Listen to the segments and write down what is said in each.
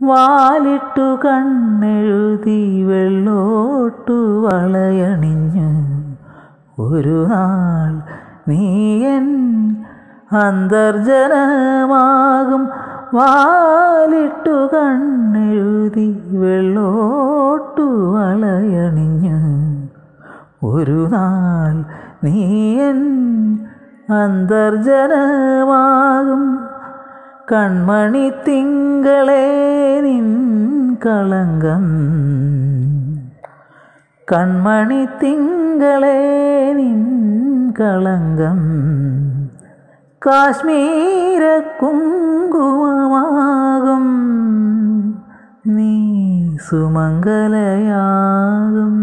വാലിട്ടു കണ്ണെഴുതി വെള്ളോട്ടു വളയണിഞ്ഞു ഒരു നാൾ നീയൻ അന്തർജനമാകും വാലിട്ടു കണ്ണെഴുതി വെള്ളോട്ടു വളയണിഞ്ഞു ഒരു നാൾ നീയൻ അന്തർജനമാകും കൺമണി തിങ്കളേ നിൻ കളങ്കം കൺമണി തിങ്കളേ നിൻ കളങ്കം കാശ്മീര കുങ്കുമമാകും നീ സുമംഗലയാകും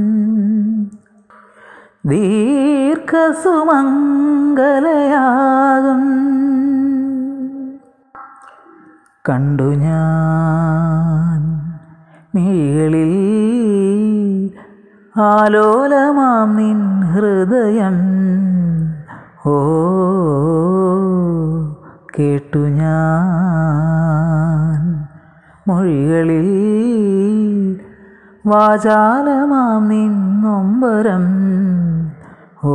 ദീർഘസുമംഗലയാകും കണ്ടു ഞാൻ മിഴികളിൽ ആലോലമാം നിൻ ഹൃദയം ഓ കേട്ടു ഞാൻ മൊഴികളിൽ വാചാലമാം നിൻ നൊമ്പരം ഓ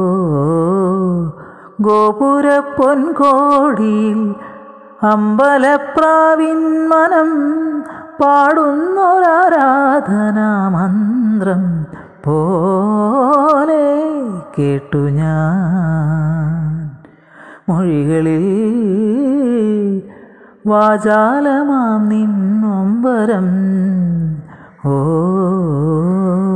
ഗോപുര പൊൻകോടിയിൽ അമ്പലപ്രാവിൻ മനം പാടുന്നൊരാരാധനാ മന്ത്രം പോലെ കേട്ടു ഞാൻ മൊഴികളിൽ വാചാലമാം നിന്നൊമ്പരം ഓ